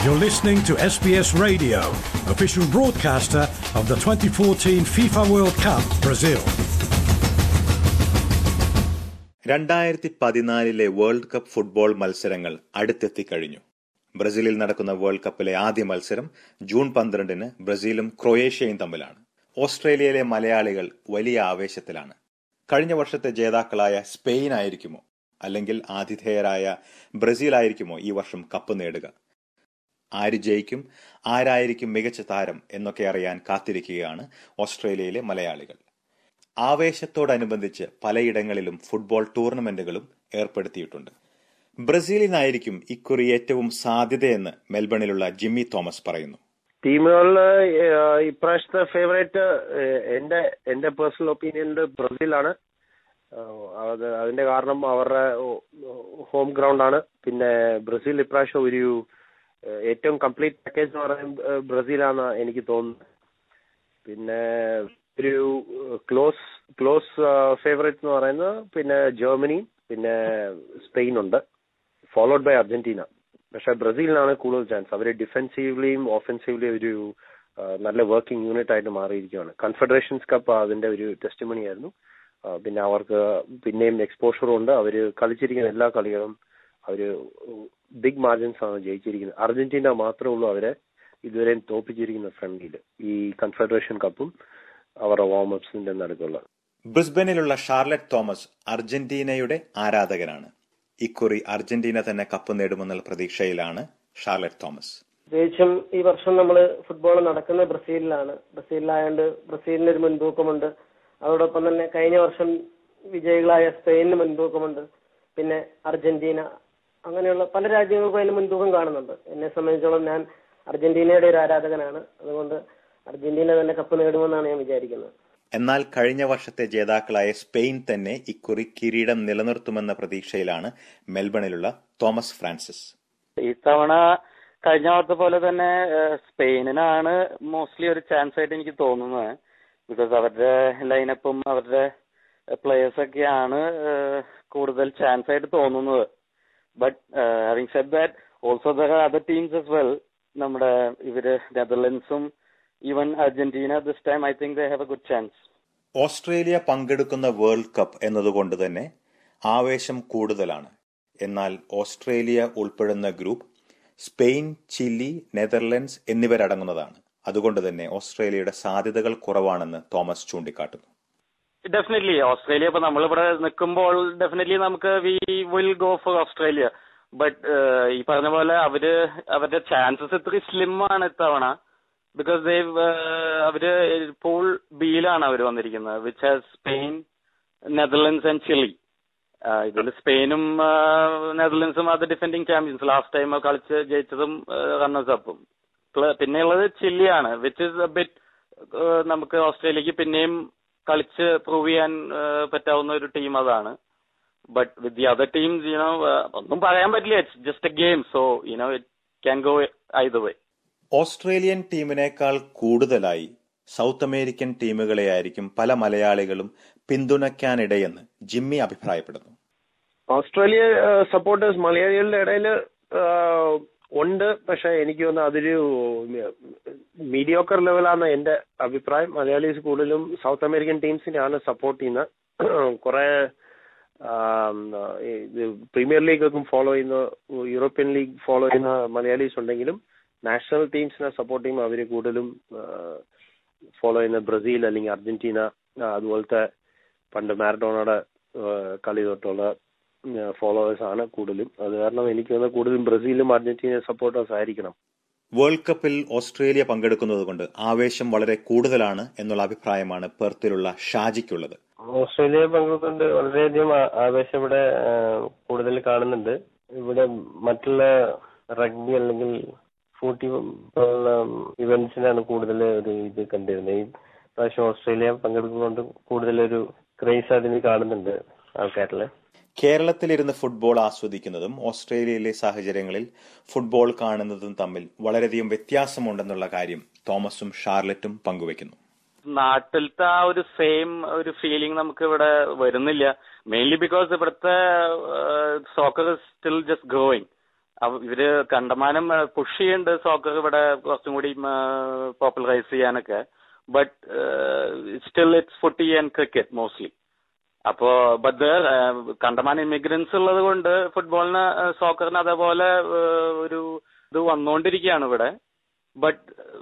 You're listening to SBS Radio, official broadcaster of the 2014 FIFA World Cup, Brazil. രണ്ടായിരത്തി പതിനാലിലെ world cup football മത്സരങ്ങൾ അടുത്തെത്തിക്കഴിഞ്ഞു ബ്രസീലിൽ നടക്കുന്ന world കപ്പിലെ ആദ്യ മത്സരം ജൂൺ പന്ത്രണ്ടിന് ബ്രസീലും ക്രൊയേഷ്യയും തമ്മിലാണ് ഓസ്ട്രേലിയയിലെ മലയാളികൾ വലിയ ആവേശത്തിലാണ് കഴിഞ്ഞ വർഷത്തെ ജേതാക്കളായ സ്പെയിൻ ആയിരിക്കുമോ അല്ലെങ്കിൽ ആതിഥേയരായ ബ്രസീൽ ആയിരിക്കുമോ ഈ വർഷം കപ്പ് നേടുക ആര് ജയിക്കും ആരായിരിക്കും മികച്ച താരം എന്നൊക്കെ അറിയാൻ കാത്തിരിക്കുകയാണ് ഓസ്ട്രേലിയയിലെ മലയാളികൾ ആവേശത്തോടനുബന്ധിച്ച് പലയിടങ്ങളിലും ഫുട്ബോൾ ടൂർണമെന്റുകളും ഏർപ്പെടുത്തിയിട്ടുണ്ട് ബ്രസീലിനായിരിക്കും ഇക്കുറി ഏറ്റവും സാധ്യതയെന്ന് മെൽബണിലുള്ള ജിമ്മി തോമസ് പറയുന്നു ടീമുകളില് ഇപ്രാവശ്യത്തെ ഫേവറേറ്റ് എന്റെ എന്റെ പേഴ്സണൽ ഒപ്പീനിയനിൽ ബ്രസീലാണ് അത് അതിന്റെ കാരണം അവരുടെ ഹോം ഗ്രൗണ്ട് ആണ് പിന്നെ ബ്രസീൽ ഇപ്രാവശ്യം ഒരു ഏറ്റവും കംപ്ലീറ്റ് പാക്കേജ് എന്ന് പറയുന്നത് ബ്രസീലാണ് എനിക്ക് തോന്നുന്നത് പിന്നെ ഒരു ക്ലോസ് ക്ലോസ് ഫേവറേറ്റ് എന്ന് പറയുന്നത് പിന്നെ ജർമ്മനി പിന്നെ സ്പെയിൻ ഉണ്ട് ഫോളോഡ് ബൈ അർജന്റീന പക്ഷെ ബ്രസീലിനാണ് കൂടുതൽ ചാൻസ് അവർ ഡിഫെൻസീവ്ലിയും ഓഫെൻസീവ്ലിയും ഒരു നല്ല വർക്കിംഗ് യൂണിറ്റ് ആയിട്ട് മാറിയിരിക്കുകയാണ് കൺഫെഡറേഷൻസ് കപ്പ് അതിന്റെ ഒരു ടെസ്റ്റിമണി ആയിരുന്നു പിന്നെ അവർക്ക് പിന്നെയും എക്സ്പോഷറും ഉണ്ട് അവർ കളിച്ചിരിക്കുന്ന എല്ലാ കളികളും അവര് ബിഗ് മാർജിൻസ് ആണ് ജയിച്ചിരിക്കുന്നത് അർജന്റീന മാത്രമേ ഉള്ളൂ അവരെ ഇതുവരെയും തോപ്പിച്ചിരിക്കുന്ന ഫ്രണ്ട്ലിയിൽ ഈ കൺഫെഡറേഷൻ കപ്പും അവരുടെ വാം അപ്സിന്റെ നടുക്കുള്ള ബ്രിസ്ബനിലുള്ള ഷാർലറ്റ് തോമസ് അർജന്റീനയുടെ ആരാധകനാണ് ഇക്കുറി അർജന്റീന തന്നെ കപ്പ് നേടുമെന്നുള്ള പ്രതീക്ഷയിലാണ് ഷാർലറ്റ് തോമസ് പ്രത്യേകിച്ചും ഈ വർഷം നമ്മൾ ഫുട്ബോൾ നടക്കുന്ന ബ്രസീലിലാണ് ബ്രസീലിലായതുകൊണ്ട് ഒരു മുൻതൂക്കമുണ്ട് അതോടൊപ്പം തന്നെ കഴിഞ്ഞ വർഷം വിജയികളായ സ്പെയിനിന് മുൻതൂക്കമുണ്ട് പിന്നെ അർജന്റീന അങ്ങനെയുള്ള പല രാജ്യങ്ങൾക്കും അതിന് മുൻതൂക്കം കാണുന്നുണ്ട് എന്നെ സംബന്ധിച്ചോളം ഞാൻ അർജന്റീനയുടെ ഒരു ആരാധകനാണ് അതുകൊണ്ട് അർജന്റീന തന്നെ കപ്പ് നേടുമെന്നാണ് ഞാൻ വിചാരിക്കുന്നത് എന്നാൽ കഴിഞ്ഞ വർഷത്തെ ജേതാക്കളായ സ്പെയിൻ തന്നെ ഇക്കുറി കിരീടം നിലനിർത്തുമെന്ന പ്രതീക്ഷയിലാണ് മെൽബണിലുള്ള തോമസ് ഫ്രാൻസിസ് ഇത്തവണ കഴിഞ്ഞ വർഷത്തെ പോലെ തന്നെ സ്പെയിനിനാണ് മോസ്റ്റ്ലി ഒരു ചാൻസ് ആയിട്ട് എനിക്ക് തോന്നുന്നത് ബിക്കോസ് അവരുടെ ലൈനപ്പും അവരുടെ പ്ലേയേഴ്സ് ഒക്കെയാണ് കൂടുതൽ ചാൻസ് ആയിട്ട് തോന്നുന്നത് but having said that also there other teams as well നമ്മുടെ ഇവര് നെതർലൻഡ്സും even Argentina this time I think they have a good chance Australia പങ്കെടുക്കുന്ന വേൾഡ് കപ്പ് എന്നതുകൊണ്ട് തന്നെ ആവേശം കൂടുതലാണ് എന്നാൽ ഓസ്ട്രേലിയ ഉൾപ്പെടുന്ന ഗ്രൂപ്പ് സ്പെയിൻ ചിലി നെതർലൻഡ്സ് എന്നിവരടങ്ങുന്നതാണ് അതുകൊണ്ട് തന്നെ ഓസ്ട്രേലിയയുടെ സാധ്യതകൾ കുറവാണെന്ന് തോമസ് ചൂണ്ടിക്കാട്ടുന്നു ഡെഫിനറ്റ്ലി ഓസ്ട്രേലിയ ഇപ്പൊ നമ്മളിവിടെ നിൽക്കുമ്പോൾ ഡെഫിനറ്റ്ലി നമുക്ക് we will go for Australia but ഈ പറഞ്ഞ പോലെ അവര് അവരുടെ ചാൻസസ് ഇത്ര സ്ലിം ആണ് ഇത്തവണ ബിക്കോസ് ദേ അവര് പൂൾ ബിയിലാണ് അവർ വന്നിരിക്കുന്നത് which has Spain Netherlands and Chile ഇതിൽ സ്പെയിനും നെതർലൻഡ്സും അത് ഡിഫെൻഡിങ് ചാമ്പ്യൻസ് ലാസ്റ്റ് ടൈം കളിച്ച് ജയിച്ചതും റണ്ണേഴ്സ് അപ്പും പിന്നെയുള്ളത് ചില്ലിയാണ് വിച്ച് ഇസ് എ ബിറ്റ് നമുക്ക് ഓസ്ട്രേലിയക്ക് പിന്നെയും കളിച്ച് പ്രൂവ് ചെയ്യാൻ പറ്റാവുന്ന ഒരു ടീം അതാണ് but with the other teams you know ഒന്നും പറയാൻ പറ്റില്ല it's just a game so you know it can go either way Australian ടീമിനേക്കാൾ കൂടുതലായി സൗത്ത് അമേരിക്കൻ ടീമുകളെയായിരിക്കും പല മലയാളികളും പിന്തുണയ്ക്കാനിടയെന്ന് ജിമ്മി അഭിപ്രായപ്പെടുന്നു ഓസ്ട്രേലിയ സപ്പോർട്ടേഴ്സ് മലയാളികളുടെ ഇടയിൽ ഉണ്ട് പക്ഷെ എനിക്ക് തോന്നുന്നു അതൊരു മീഡിയോക്കർ ലെവലാണ് എന്റെ അഭിപ്രായം മലയാളീസ് കൂടുതലും സൗത്ത് അമേരിക്കൻ ടീംസിനെയാണ് സപ്പോർട്ട് ചെയ്യുന്നത് കുറെ പ്രീമിയർ ലീഗ് ഒക്കെ ഫോളോ ചെയ്യുന്ന യൂറോപ്യൻ ലീഗ് ഫോളോ ചെയ്യുന്ന മലയാളീസ് ഉണ്ടെങ്കിലും നാഷണൽ ടീംസിനെ സപ്പോർട്ട് ചെയ്യുമ്പോൾ അവർ കൂടുതലും ഫോളോ ചെയ്യുന്ന ബ്രസീൽ അല്ലെങ്കിൽ അർജന്റീന അതുപോലത്തെ പണ്ട് മാരഡോണയുടെ കളി തൊട്ടുള്ള ഫോളോവേഴ്സ് ആണ് കൂടുതലും അത് കാരണം എനിക്ക് തോന്നുന്നത് കൂടുതലും ബ്രസീലും അർജന്റീന സപ്പോർട്ടേഴ്സ് ആയിരിക്കണം വേൾഡ് കപ്പിൽ ഓസ്ട്രേലിയ പങ്കെടുക്കുന്നത് കൊണ്ട് ആവേശം വളരെ കൂടുതലാണ് എന്നുള്ള അഭിപ്രായമാണ് പെർത്തിലുള്ള ഷാജിക്കുള്ളത് ഓസ്ട്രേലിയ പങ്കെടുക്കുന്നുണ്ട് വളരെയധികം ആവേശം ഇവിടെ കൂടുതൽ കാണുന്നുണ്ട് ഇവിടെ മറ്റുള്ള റഗ്ബി അല്ലെങ്കിൽ ഫൂട്ടി പോലുള്ള ഇവന്റ്സിനാണ് കൂടുതൽ ഒരു ഇത് കണ്ടിരുന്നത് ഈ പ്രാവശ്യം ഓസ്ട്രേലിയ പങ്കെടുക്കുന്നതുകൊണ്ട് കൂടുതലൊരു ക്രേസ് അതിന് കാണുന്നുണ്ട് ആൾക്കാരില് കേരളത്തിലിരുന്ന് ഫുട്ബോൾ ആസ്വദിക്കുന്നതും ഓസ്ട്രേലിയയിലെ സാഹചര്യങ്ങളിൽ ഫുട്ബോൾ കാണുന്നതും തമ്മിൽ വളരെയധികം വ്യത്യാസമുണ്ടെന്നുള്ള കാര്യം തോമസും ഷാർലറ്റും പങ്കുവെക്കുന്നു നാട്ടിലത്തെ ആ ഒരു സെയിം ഒരു ഫീലിംഗ് നമുക്ക് ഇവിടെ വരുന്നില്ല മെയിൻലി ബിക്കോസ് ഇവിടുത്തെ സോക്കർ സ്റ്റിൽ ജസ്റ്റ് ഗ്രോയിങ് അവ- ഇവര് കണ്ടമാനം പുഷ് ചെയ്യുന്നുണ്ട് സോക്കർ ഇവിടെ കുറച്ചും കൂടി പോപ്പുലറൈസ് ചെയ്യാനൊക്കെ but still it's footy and cricket mostly അപ്പോ ബട്ട് ദർ കണ്ടമാനം ഇമിഗ്രൻസ് ഉള്ളത് കൊണ്ട് ഫുട്ബോളിന് സോക്കറിന് അതേപോലെ ഏഹ്, ഒരു ഇത് വന്നുകൊണ്ടിരിക്കുകയാണ് ഇവിടെ ബട്ട്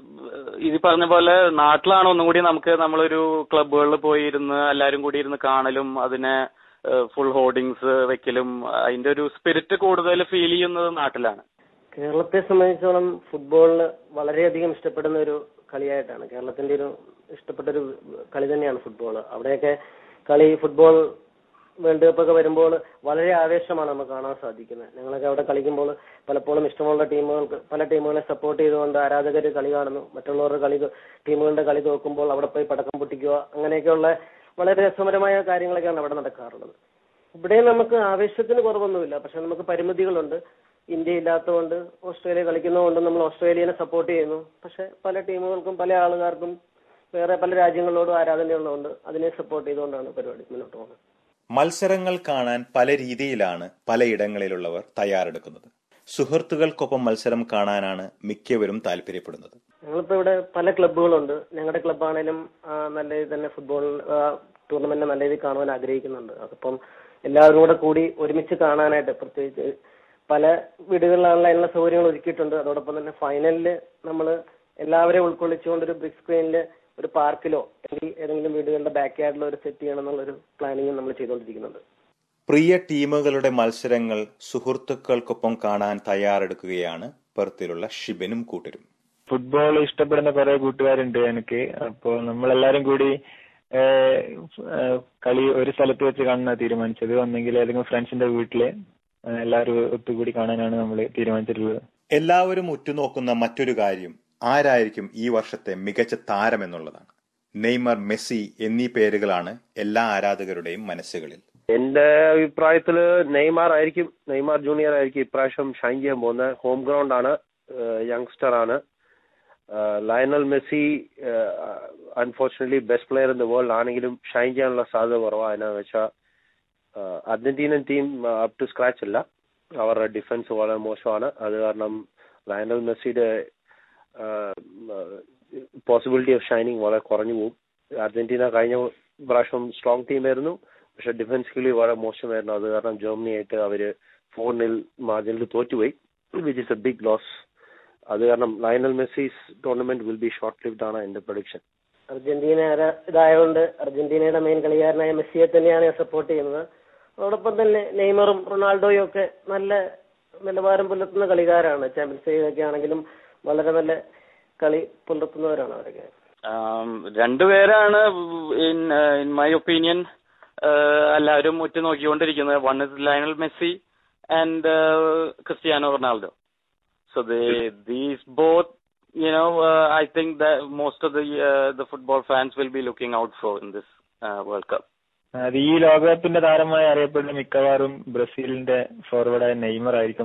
ഇത് പറഞ്ഞ പോലെ നാട്ടിലാണ് ഒന്നും കൂടി നമുക്ക് നമ്മളൊരു ക്ലബുകളിൽ പോയി ഇരുന്ന് എല്ലാവരും കൂടി ഇരുന്ന് കാണലും അതിനെ ഫുൾ ഹോർഡിങ്സ് വെക്കലും അതിന്റെ ഒരു സ്പിരിറ്റ് കൂടുതൽ ഫീൽ ചെയ്യുന്നത് നാട്ടിലാണ് കേരളത്തെ സംബന്ധിച്ചോളം ഫുട്ബോളിന് വളരെയധികം ഇഷ്ടപ്പെടുന്ന ഒരു കളിയായിട്ടാണ് കേരളത്തിന്റെ ഒരു ഇഷ്ടപ്പെട്ട ഒരു കളി തന്നെയാണ് ഫുട്ബോൾ അവിടെയൊക്കെ കളി ഫുട്ബോൾ വേൾഡ് കപ്പ് ഒക്കെ വരുമ്പോൾ വളരെ ആവേശമാണ് നമുക്ക് കാണാൻ സാധിക്കുന്നത് ഞങ്ങളൊക്കെ അവിടെ കളിക്കുമ്പോൾ പലപ്പോഴും ഇഷ്ടമുള്ള ടീമുകൾക്ക് പല ടീമുകളെ സപ്പോർട്ട് ചെയ്തുകൊണ്ട് ആരാധകർ കളി കാണുന്നു മറ്റുള്ളവരുടെ കളി ടീമുകളുടെ കളി തോക്കുമ്പോൾ അവിടെ പോയി പടക്കം പൊട്ടിക്കുക അങ്ങനെയൊക്കെയുള്ള വളരെ രസകരമായ കാര്യങ്ങളൊക്കെയാണ് അവിടെ നടക്കാറുള്ളത് ഇവിടെ നമുക്ക് ആവേശത്തിന് കുറവൊന്നുമില്ല പക്ഷെ നമുക്ക് പരിമിതികളുണ്ട് ഇന്ത്യ ഇല്ലാത്തതുകൊണ്ട് ഓസ്ട്രേലിയ കളിക്കുന്നതുകൊണ്ട് നമ്മൾ ഓസ്ട്രേലിയനെ സപ്പോർട്ട് ചെയ്യുന്നു പക്ഷെ പല ടീമുകൾക്കും പല ആളുകാർക്കും വേറെ പല രാജ്യങ്ങളോടും ആരാധനയുള്ളതുകൊണ്ട് അതിനെ സപ്പോർട്ട് ചെയ്തുകൊണ്ടാണ് പരിപാടി മുന്നോട്ട് പോകുന്നത് മത്സരങ്ങൾ കാണാൻ പല രീതിയിലാണ് പലയിടങ്ങളിലുള്ളവർ തയ്യാറെടുക്കുന്നത് സുഹൃത്തുക്കൾക്കൊപ്പം മത്സരം കാണാനാണ് മിക്കവരും താല്പര്യപ്പെടുന്നത് ഞങ്ങളിപ്പോ ഇവിടെ പല ക്ലബ്ബുകളുണ്ട് ഞങ്ങളുടെ ക്ലബ്ബാണേലും ആ, നല്ല രീതിയിൽ തന്നെ ഫുട്ബോൾ ടൂർണമെന്റ് നല്ല രീതിയിൽ കാണുവാൻ ആഗ്രഹിക്കുന്നുണ്ട് അതിപ്പം എല്ലാവരും കൂടെ കൂടി ഒരുമിച്ച് കാണാനായിട്ട് പ്രത്യേകിച്ച് പല വീടുകളിലാണല്ലോ അതിനുള്ള സൗകര്യങ്ങൾ ഒരുക്കിയിട്ടുണ്ട് അതോടൊപ്പം തന്നെ ഫൈനലില് നമ്മൾ എല്ലാവരെയും ഉൾക്കൊള്ളിച്ചുകൊണ്ട് ഒരു ബിഗ് സ്ക്രീനിൽ ഒരു പാർക്കിലോ അല്ലെങ്കിൽ ഏതെങ്കിലും വീടുകളുടെ ബാക്ക് യാർഡിലോ ഒരു സെറ്റ് ചെയ്യണം എന്നുള്ളൊരു പ്ലാനിങ് നമ്മൾ ചെയ്തുകൊണ്ടിരിക്കുന്നുണ്ട് പ്രിയ ടീമുകളുടെ മത്സരങ്ങൾ സുഹൃത്തുക്കൾക്കൊപ്പം കാണാൻ തയ്യാറെടുക്കുകയാണ് പെർത്തിലുള്ള ഷിബിനും കൂട്ടരും ഫുട്ബോൾ ഇഷ്ടപ്പെടുന്ന കുറെ കൂട്ടുകാരുണ്ട് എനിക്ക് അപ്പോ നമ്മളെല്ലാരും കൂടി ഏഹ്, ഏഹ്, കളി ഒരു സ്ഥലത്ത് വെച്ച് കാണാൻ തീരുമാനിച്ചത് ഒന്നെങ്കിൽ ഏതെങ്കിലും ഫ്രണ്ട്സിന്റെ വീട്ടില് ഏഹ്, എല്ലാവരും ഒത്തുകൂടി കാണാനാണ് നമ്മൾ തീരുമാനിച്ചിട്ടുള്ളത് എല്ലാവരും ഉറ്റുനോക്കുന്ന മറ്റൊരു കാര്യം ആരായിരിക്കും ഈ വർഷത്തെ മികച്ച താരം എന്നുള്ളതാണ് നെയ്മർ മെസ്സി എന്നീ പേരുകളാണ് എല്ലാ ആരാധകരുടെയും മനസ്സുകളിൽ എന്റെ അഭിപ്രായത്തില് നെയ്മാർ ആയിരിക്കും നെയ്മാർ ജൂനിയർ ആയിരിക്കും ഇപ്രാവശ്യം ഷൈൻ ചെയ്യാൻ പോകുന്നത് ഹോം ഗ്രൗണ്ട് ആണ് യങ്സ്റ്റർ ആണ് eh Lionel Messi unfortunately best player in the world ആണെങ്കിലും ഷൈൻ ചെയ്യാനുള്ള സാധ്യത കുറവാണ് എന്നാന്ന് വെച്ചാൽ Argentinean team up to scratch അല്ല അവരുടെ ഡിഫൻസ് വളരെ മോശമാണ് അത് കാരണം ലയണൽ മെസ്സിയുടെ പോസിബിലിറ്റി ഓഫ് ഷൈനിങ് വളരെ കുറഞ്ഞു പോകും അർജന്റീന കഴിഞ്ഞ പ്രാവശ്യം സ്ട്രോങ് ടീമായിരുന്നു പക്ഷെ ഡിഫൻസിക്കലി വളരെ മോശമായിരുന്നു അത് കാരണം ജർമ്മനിയായിട്ട് അവര് ഫോർ നിൽ മാർജിനിൽ തോറ്റുപോയി which is a big loss അത് കാരണം Lionel Messi's tournament will be short lived ആണ് എന്റെ പ്രൊഡിക്ഷൻ അർജന്റീന ആരാ- ഇതായതുകൊണ്ട് അർജന്റീനയുടെ മെയിൻ കളിക്കാരനായ മെസ്സിയെ തന്നെയാണ് ഞാൻ സപ്പോർട്ട് ചെയ്യുന്നത് അതോടൊപ്പം തന്നെ നെയ്മറും റൊണാൾഡോയും ഒക്കെ നല്ല നിലവാരം പുലർത്തുന്ന കളിക്കാരാണ് ചാമ്പ്യൻസ് ലീഗൊക്കെ ആണെങ്കിലും വളരെ നല്ല കളി പുലർത്തുന്നവരാണ് അവരൊക്കെ ആം, രണ്ടുപേരാണ് ഇൻ ഇൻ മൈ ഒപ്പീനിയൻ എല്ലാവരും ഉറ്റു നോക്കിക്കൊണ്ടിരിക്കുന്നത് one is Lionel Messi and Cristiano Ronaldo so these both you know uh, I think that most of the uh, the football fans will be looking out for in this uh, World Cup. അത് ഈ ലോകകപ്പിന്റെ താരമായി അറിയപ്പെടുന്ന മിക്കവാറും ബ്രസീലിന്റെ ഫോർവേഡായ Neymar ആയിരിക്കും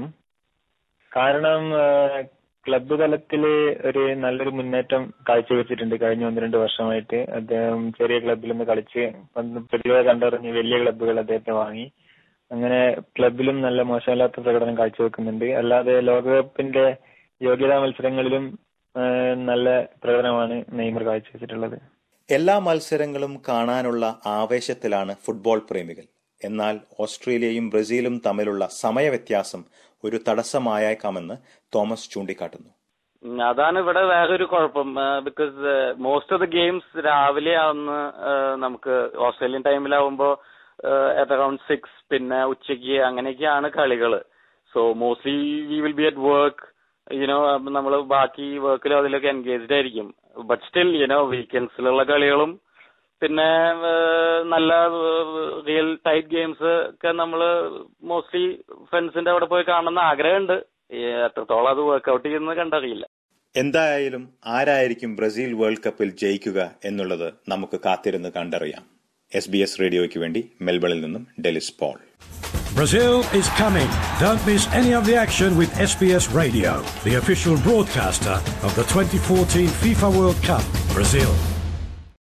കാരണം ഏഹ്, club തലത്തില് ഒരു നല്ലൊരു മുന്നേറ്റം കാഴ്ചവെച്ചിട്ടുണ്ട് കഴിഞ്ഞ ഒന്ന് രണ്ട് വർഷമായിട്ട് അദ്ദേഹം ചെറിയ ക്ലബ്ബിൽ നിന്ന് കളിച്ച് പന്ത് പ്രതിഭ കണ്ടറിഞ്ഞ് വലിയ ക്ലബ്ബുകൾ അദ്ദേഹത്തെ വാങ്ങി അങ്ങനെ ക്ലബിലും നല്ല മോശമില്ലാത്ത പ്രകടനം കാഴ്ചവെക്കുന്നുണ്ട് അല്ലാതെ ലോകകപ്പിന്റെ യോഗ്യതാ മത്സരങ്ങളിലും ഏഹ്, നല്ല പ്രകടനമാണ് നെയ്മർ കാഴ്ചവെച്ചിട്ടുള്ളത് എല്ലാ മത്സരങ്ങളും കാണാനുള്ള ആവേശത്തിലാണ് ഫുട്ബോൾ പ്രേമികൾ എന്നാൽ ഓസ്ട്രേലിയയും ബ്രസീലും തമ്മിലുള്ള സമയവ്യത്യാസം ഒരു തടസ്സമായേക്കാമെന്ന് തോമസ് ചൂണ്ടിക്കാട്ടുന്നു ഉം, അതാണ് ഇവിടെ വേറൊരു കുഴപ്പം because most of the games രാവിലെ ആവുന്ന നമുക്ക് ഓസ്ട്രേലിയൻ ടൈമിലാവുമ്പോ അറ്റ് അറൌണ്ട് സിക്സ് പിന്നെ ഉച്ചയ്ക്ക് അങ്ങനെയൊക്കെയാണ് കളികള് so mostly we will be at work you know നമ്മൾ ബാക്കി വർക്കിലും അതിലൊക്കെ എൻഗേജ്ഡ് ആയിരിക്കും ബട്ട് സ്റ്റിൽ യുനോ വീക്കെൻഡ്സിലുള്ള കളികളും പിന്നെ ഏഹ്, നല്ല റിയൽ ടൈറ്റ് ഗെയിംസ് ഒക്കെ നമ്മൾ മോസ്റ്റ്ലി ഫ്രണ്ട്സിന്റെ അവിടെ പോയി കാണണമെന്ന് ആഗ്രഹമുണ്ട് ഈ എത്രത്തോളം അത് വർക്ക്ഔട്ട് ചെയ്യുന്നത് കണ്ടറിയില്ല എന്തായാലും ആരായിരിക്കും ബ്രസീൽ വേൾഡ് കപ്പിൽ ജയിക്കുക എന്നുള്ളത് നമുക്ക് കാത്തിരുന്ന് കണ്ടറിയാം എസ് ബി എസ് റേഡിയോയ്ക്ക് വേണ്ടി മെൽബണിൽ നിന്നും Delis Paul Brazil is coming. Don't miss any of the action with SBS Radio, the official broadcaster of the 2014 FIFA World Cup, Brazil.